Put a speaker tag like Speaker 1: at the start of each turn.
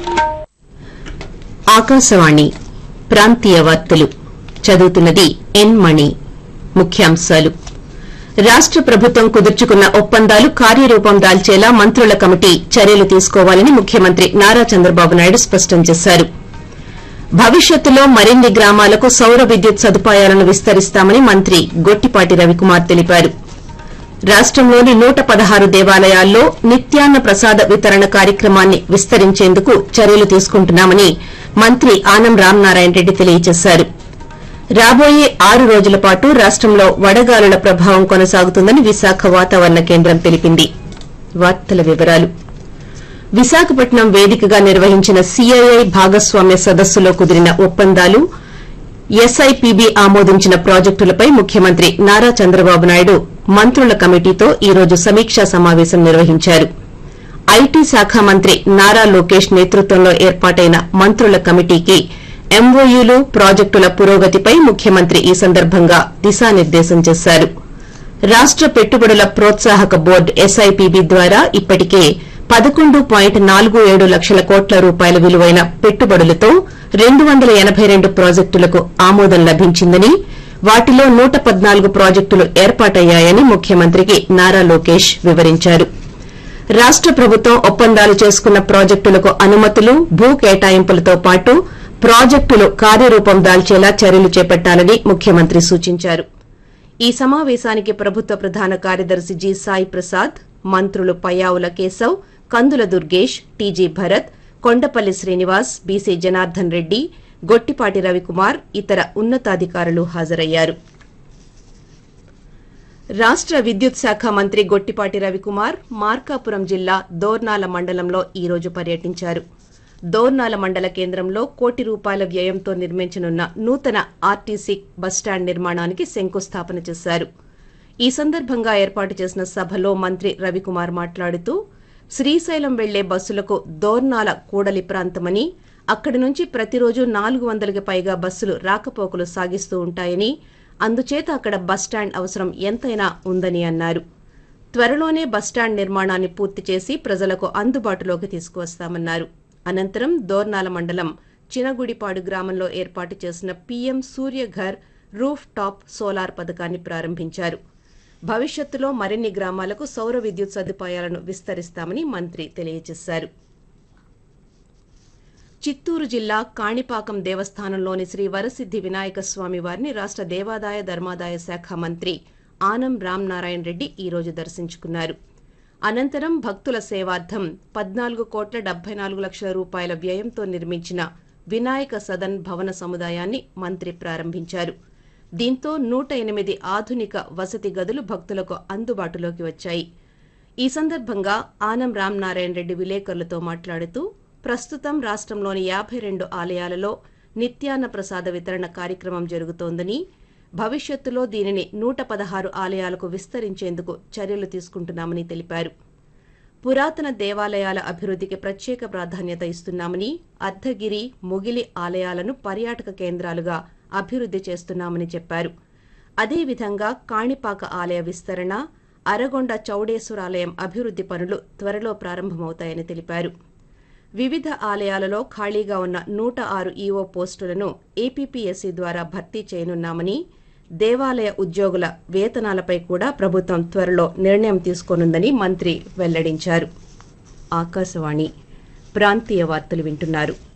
Speaker 1: ఆకాశవాణి ప్రాంతీయ వార్తలు చదువుతున్నది ఎన్ మణి ముఖ్యాంశాలు రాష్ట ప్రభుత్వం కుదుర్చుకున్న ఒప్పందాలు కార్యరూపం దాల్చేలా మంత్రుల కమిటీ చర్యలు తీసుకోవాలని ముఖ్యమంత్రి నారా చంద్రబాబు నాయుడు స్పష్టం చేశారు భవిష్యత్తులో మరిన్ని గ్రామాలకు సౌర విద్యుత్ సదుపాయాలను విస్తరిస్తామని మంత్రి గొట్టిపాటి రవికుమార్ తెలిపారు రాష్టంలోని నూట పదహారు దేవాలయాల్లో నిత్యాన్న ప్రసాద వితరణ కార్యక్రమాన్ని విస్తరించేందుకు చర్యలు తీసుకుంటున్నామని మంత్రి ఆనం రామనారాయణ రెడ్డి తెలియజేశారు రాబోయే ఆరు రోజుల పాటు రాష్టంలో వడగాలుల ప్రభావం కొనసాగుతుందని విశాఖ వాతావరణ కేంద్రం తెలిపింది వార్తల వివరాలు విశాఖపట్నం వేదికగా నిర్వహించిన సీఐఐ భాగస్వామ్య సదస్సులో కుదిరిన ఒప్పందాలు ఎస్ఐపిబి ఆమోదించిన ప్రాజెక్టులపై ముఖ్యమంత్రి నారా చంద్రబాబు నాయుడు మంత్రుల కమిటీతో ఈ రోజు సమీక్షా సమావేశం నిర్వహించారు ఐటీ శాఖ మంత్రి నారా లోకేష్ నేతృత్వంలో ఏర్పాటైన మంత్రుల కమిటీకి ఎంఓయూలు ప్రాజెక్టుల పురోగతిపై ముఖ్యమంత్రి ఈ సందర్భంగా దిశానిర్దేశం చేశారు రాష్ట పెట్టుబడుల ప్రోత్సాహక బోర్డు ఎస్ఐపిబి ద్వారా ఇప్పటికే పదకొండు పాయింట్ నాలుగు ఏడు లక్షల కోట్ల రూపాయల విలువైన పెట్టుబడులతో రెండు వందల ఎనబై రెండు ప్రాజెక్టులకు ఆమోదం లభించిందని వాటిలో నూట పద్నాలుగు ప్రాజెక్టులు ఏర్పాటయ్యాయని ముఖ్యమంత్రికి నారా లోకేష్ వివరించారు రాష్ట ప్రభుత్వం ఒప్పందాలు చేసుకున్న ప్రాజెక్టులకు అనుమతులు భూ కేటాయింపులతో పాటు ప్రాజెక్టులు కార్యరూపం దాల్చేలా చర్యలు చేపట్టాలని ముఖ్యమంత్రి సూచించారు ఈ సమావేశానికి ప్రభుత్వ ప్రధాన కార్యదర్శి జి సాయి ప్రసాద్ మంత్రులు పయ్యావుల కేశవ్ కందుల దుర్గేష్ టీజీ భరత్ కొండపల్లి శ్రీనివాస్ బీసీ జనార్దన్ రెడ్డి గొట్టిపాటి రవికుమార్ ఇతర ఉన్నతాధికారులు హాజరయ్యారు రాష్ట విద్యుత్ శాఖ మంత్రి గొట్టిపాటి రవికుమార్ మార్కాపురం జిల్లా దోర్నాల మండలంలో ఈ రోజు పర్యటించారు దోర్నాల మండల కేంద్రంలో కోటి రూపాయల వ్యయంతో నిర్మించనున్న నూతన ఆర్టీసీ బస్టాండ్ నిర్మాణానికి శంకుస్థాపన చేశారు ఈ సందర్భంగా ఏర్పాటు చేసిన సభలో మంత్రి రవికుమార్ మాట్లాడుతూ శ్రీశైలం వెళ్లే బస్సులకు దోర్నాల కూడలి ప్రాంతమని అక్కడి నుంచి ప్రతిరోజు నాలుగు వందలకి పైగా బస్సులు రాకపోకలు సాగిస్తూ ఉంటాయని అందుచేత అక్కడ బస్టాండ్ అవసరం ఎంతైనా ఉందని అన్నారు త్వరలోనే బస్టాండ్ నిర్మాణాన్ని పూర్తి చేసి ప్రజలకు అందుబాటులోకి తీసుకువస్తామన్నారు అనంతరం దోర్నాల మండలం చినగుడిపాడు గ్రామంలో ఏర్పాటు చేసిన PM Suryaghar roof top solar పథకాన్ని ప్రారంభించారు భవిష్యత్తులో మరిన్ని గ్రామాలకు సౌర విద్యుత్ సదుపాయాలను విస్తరిస్తామని మంత్రి తెలియజేశారు చిత్తూరు జిల్లా కాణిపాకం దేవస్థానంలోని శ్రీ వరసిద్ది వినాయక స్వామి వారిని రాష్ట దేవాదాయ ధర్మాదాయ శాఖ మంత్రి ఆనం రామనారాయణ రెడ్డి ఈ రోజు దర్శించుకున్నారు అనంతరం భక్తుల సేవార్థం పద్నాలుగు కోట్ల డెబ్బై నాలుగు లక్షల రూపాయల వ్యయంతో నిర్మించిన వినాయక సదన్ భవన సముదాయాన్ని మంత్రి ప్రారంభించారు దీంతో నూట ఎనిమిది ఆధునిక వసతి గదులు భక్తులకు అందుబాటులోకి వచ్చాయి ఈ సందర్భంగా ఆనం రామనారాయణ రెడ్డి విలేకరులతో మాట్లాడుతూ ప్రస్తుతం రాష్ట్రంలోని యాభై రెండు ఆలయాలలో నిత్యాన్న ప్రసాద వితరణ కార్యక్రమం జరుగుతోందని భవిష్యత్తులో దీనిని నూట పదహారు ఆలయాలకు విస్తరించేందుకు చర్యలు తీసుకుంటున్నామని తెలిపారు పురాతన దేవాలయాల అభివృద్ధికి ప్రత్యేక ప్రాధాన్యత ఇస్తున్నామని అర్ధగిరి ముగిలి ఆలయాలను పర్యాటక కేంద్రాలుగా అభివృద్ధి చేస్తున్నామని చెప్పారు అదేవిధంగా కాణిపాక ఆలయ విస్తరణ అరగొండ చౌడేశ్వరాలయం అభివృద్ధి పనులు త్వరలో ప్రారంభమవుతాయని తెలిపారు వివిధ ఆలయాలలో ఖాళీగా ఉన్న నూట ఆరు ఈఓ పోస్టులను ఏపీపీఎస్సీ ద్వారా భర్తీ చేయనున్నామని దేవాలయ ఉద్యోగుల వేతనాలపై కూడా ప్రభుత్వం త్వరలో నిర్ణయం తీసుకోనుందని మంత్రి వెల్లడించారు ఆకాశవాణి ప్రాంతీయ వార్తలు వింటున్నారు